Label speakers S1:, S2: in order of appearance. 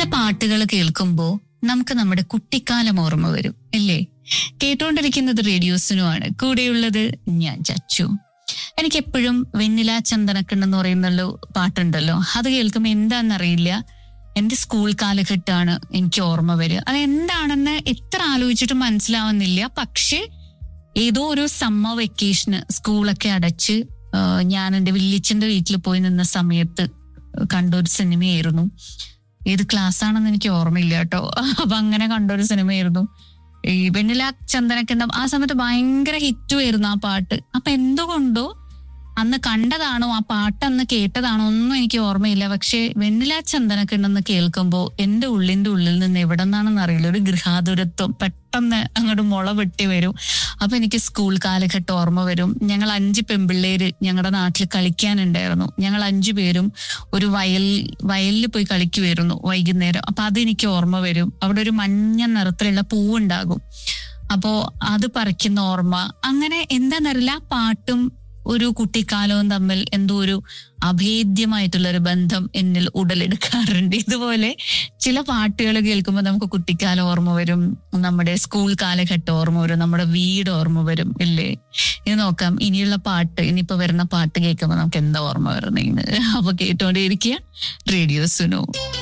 S1: പാട്ടുകൾ കേൾക്കുമ്പോൾ നമുക്ക് നമ്മുടെ കുട്ടിക്കാലം ഓർമ്മ വരും അല്ലേ കേട്ടോണ്ടിരിക്കുന്നത് റേഡിയോസിനുമാണ് കൂടെയുള്ളത് ഞാൻ ചച്ചു എനിക്ക് എപ്പോഴും വെണ്ണില ചന്ദനക്കണ്ണെന്ന് പറയുന്നുള്ള പാട്ടുണ്ടല്ലോ അത് കേൾക്കുമ്പോൾ എന്താണെന്നറിയില്ല എന്റെ സ്കൂൾ കാലഘട്ടമാണ് എനിക്ക് ഓർമ്മ വരിക അത് എന്താണെന്ന് എത്ര ആലോചിച്ചിട്ടും മനസ്സിലാവുന്നില്ല പക്ഷേ ഏതോ ഒരു സമ്മർ വെക്കേഷന് സ്കൂളൊക്കെ അടച്ച് ആ, ഞാൻ എന്റെ വില്ലിച്ചന്റെ വീട്ടിൽ പോയി നിന്ന സമയത്ത് കണ്ടൊരു സിനിമയായിരുന്നു ഏത് ക്ലാസ് ആണെന്ന് എനിക്ക് ഓർമ്മയില്ല കേട്ടോ അപ്പൊ അങ്ങനെ കണ്ടൊരു സിനിമയായിരുന്നു ഈ വെണ്ണില ചന്ദനക്കിണ്ണം ആ സമയത്ത് ഭയങ്കര ഹിറ്റും ആയിരുന്നു ആ പാട്ട് അപ്പൊ എന്തുകൊണ്ടോ അന്ന് കണ്ടതാണോ ആ പാട്ട് അന്ന് കേട്ടതാണോ ഒന്നും എനിക്ക് ഓർമ്മയില്ല പക്ഷെ വെണ്ണില ചന്ദനക്കിണ്ണെന്ന് കേൾക്കുമ്പോൾ എന്റെ ഉള്ളിന്റെ ഉള്ളിൽ നിന്ന് എവിടെ നിന്നാണെന്ന് അറിയില്ല ഒരു ഗൃഹാതുരത്വം പെട്ടെന്ന് അങ്ങോട്ട് മുള വെട്ടി വരും അപ്പൊ എനിക്ക് സ്കൂൾ കാലഘട്ടം ഓർമ്മ വരും ഞങ്ങൾ അഞ്ച് പെമ്പിള്ളേര് ഞങ്ങളുടെ നാട്ടിൽ കളിക്കാനുണ്ടായിരുന്നു ഞങ്ങൾ അഞ്ചു പേരും ഒരു വയൽ വയലിൽ പോയി കളിക്കുമായിരുന്നു വൈകുന്നേരം അപ്പൊ അതെനിക്ക് ഓർമ്മ വരും അവിടെ ഒരു മഞ്ഞ നിറത്തിലുള്ള പൂവുണ്ടാകും അപ്പോ അത് പറിക്കുന്ന ഓർമ്മ അങ്ങനെ എന്താന്നറിയില്ല ആ പാട്ടും ഒരു കുട്ടിക്കാലവും തമ്മിൽ എന്തോ ഒരു അഭേദ്യമായിട്ടുള്ള ഒരു ബന്ധം എന്നിൽ ഉടലെടുക്കാറുണ്ട് ഇതുപോലെ ചില പാട്ടുകൾ കേൾക്കുമ്പോൾ നമുക്ക് കുട്ടിക്കാലം ഓർമ്മ വരും നമ്മുടെ സ്കൂൾ കാലഘട്ടം ഓർമ്മ വരും നമ്മുടെ വീട് ഓർമ്മ വരും ഇല്ലേ ഇനി നോക്കാം ഇനിയുള്ള പാട്ട് ഇനിയിപ്പോ വരുന്ന പാട്ട് കേൾക്കുമ്പോൾ നമുക്ക് എന്താ ഓർമ്മ വരുന്നത് അപ്പൊ കേട്ടോണ്ടേയിരിക്കുക റേഡിയോ സുനു